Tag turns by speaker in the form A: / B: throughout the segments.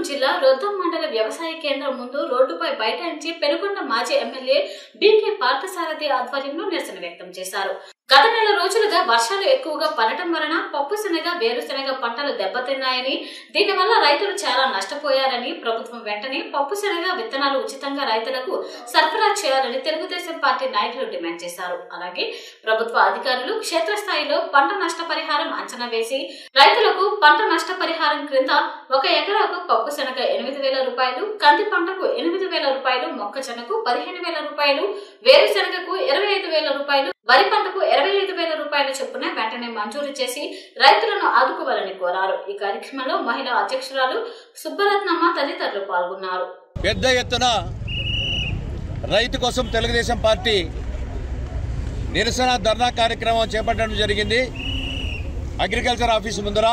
A: జిల్లా రొద్దం మండల వ్యవసాయ కేంద్రం ముందు రోడ్డుపై బైఠాయించి పెనుకొండ మాజీ ఎమ్మెల్యే బీకే పార్థసారథి ఆధ్వర్యంలో నిరసన వ్యక్తం చేశారు గత నెల రోజులుగా వర్షాలు ఎక్కువగా పడటం వలన పప్పు శనగ వేరుశెనగ పంటలు దెబ్బతిన్నాయని దీనివల్ల రైతులు చాలా నష్టపోయారని ప్రభుత్వం వెంటనే పప్పు శనగ విత్తనాలు ఉచితంగా రైతులకు సరఫరా చేయాలని తెలుగుదేశం పార్టీ నాయకులు డిమాండ్ చేశారు అలాగే ప్రభుత్వ అధికారులు క్షేత్రస్థాయిలో పంట నష్టపరిహారం అంచనా వేసి రైతులకు పంట నష్టపరిహారం క్రింద ఒక ఎకరాకు పప్పు శనగ ఎనిమిది వేల రూపాయలు కంది పంటకు ఎనిమిది వేల రూపాయలు మొక్కజొన్నకు పదిహేను వేల రూపాయలు వేరుశెనగకు ఇరవై ఐదు వేల రూపాయలు వరి పంటకు ఇరవై ఐదు వేల రూపాయల చొప్పున వెంటనే మంజూరు చేసి రైతులను ఆదుకోవాలని కోరారు ఈ కార్యక్రమంలో మహిళా అధ్యక్షురాలు సుబ్బరత్నమ్మ తదితరులు పాల్గొన్నారు
B: పెద్ద ఎత్తున రైతు కోసం తెలుగుదేశం పార్టీ నిరసన ధర్నా కార్యక్రమం చేపట్టడం జరిగింది అగ్రికల్చర్ ఆఫీసు ముందర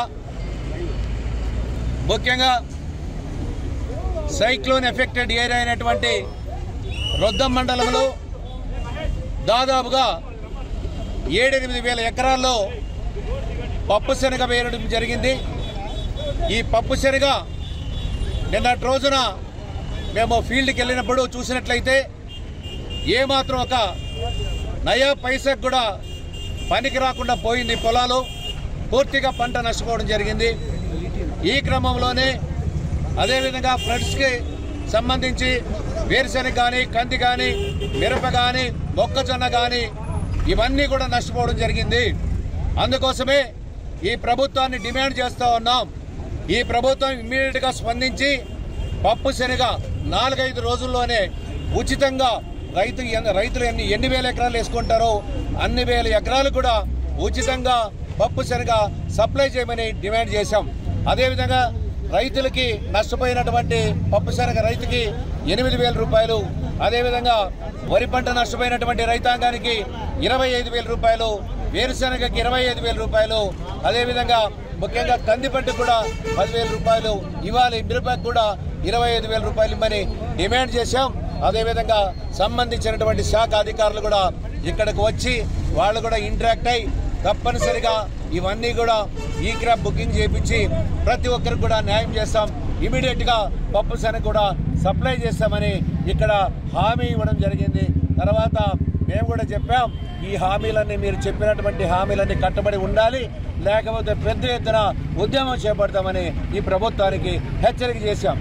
B: ముఖ్యంగా సైక్లోన్ ఎఫెక్టెడ్ ఏరియా అయినటువంటి రొద్దం మండలంలో దాదాపుగా ఏడెనిమిది వేల ఎకరాల్లో పప్పు శనగ వేయడం జరిగింది ఈ పప్పు శనగ నిన్నటి రోజున మేము ఫీల్డ్కి వెళ్ళినప్పుడు చూసినట్లయితే ఏమాత్రం ఒక నయా పైసకు కూడా పనికి రాకుండా పోయింది పొలాలు పూర్తిగా పంట నష్టపోవడం జరిగింది ఈ క్రమంలోనే అదేవిధంగా ఫ్లడ్స్కి సంబంధించి వేరుశెనగ కానీ కంది కానీ మిరప కానీ మొక్కజొన్న కానీ ఇవన్నీ కూడా నష్టపోవడం జరిగింది అందుకోసమే ఈ ప్రభుత్వాన్ని డిమాండ్ చేస్తూ ఉన్నాం ఈ ప్రభుత్వం ఇమ్మీడియట్గా స్పందించి పప్పు శనగ నాలుగైదు రోజుల్లోనే ఉచితంగా రైతు ఎన్ని- రైతులు ఎన్ని ఎన్ని వేల ఎకరాలు వేసుకుంటారో అన్ని వేల ఎకరాలు కూడా ఉచితంగా పప్పు శనగ సప్లై చేయమని డిమాండ్ చేశాం అదేవిధంగా రైతులకి నష్టపోయినటువంటి పప్పు శనగ రైతుకి ఎనిమిది వేల రూపాయలు అదేవిధంగా వరి పంట నష్టపోయినటువంటి రైతాంగానికి ఇరవై ఐదు వేల రూపాయలు వేరుశెనగకి ఇరవై ఐదు వేల రూపాయలు అదేవిధంగా ముఖ్యంగా కంది పంటకు కూడా పదివేల రూపాయలు ఇవ్వాలి మిరపకు కూడా ఇరవై ఐదు వేల రూపాయలు ఇమ్మని డిమాండ్ చేశాం అదేవిధంగా సంబంధించినటువంటి శాఖ అధికారులు కూడా ఇక్కడికి వచ్చి వాళ్ళు కూడా ఇంటరాక్ట్ అయి తప్పనిసరిగా ఇవన్నీ కూడా ఈ క్రాప్ బుకింగ్ చేయించి ప్రతి ఒక్కరికి కూడా న్యాయం చేస్తాం ఇమీడియట్ గా పప్పు శనగ కూడా సప్లై చేస్తామని ఇక్కడ హామీ ఇవ్వడం జరిగింది తర్వాత మేము కూడా చెప్పాం ఈ హామీలన్నీ మీరు చెప్పినటువంటి హామీలన్నీ కట్టబడి ఉండాలి లేకపోతే పెద్ద ఎత్తున ఉద్యమం చేపడతామని ఈ ప్రభుత్వానికి హెచ్చరిక చేశాం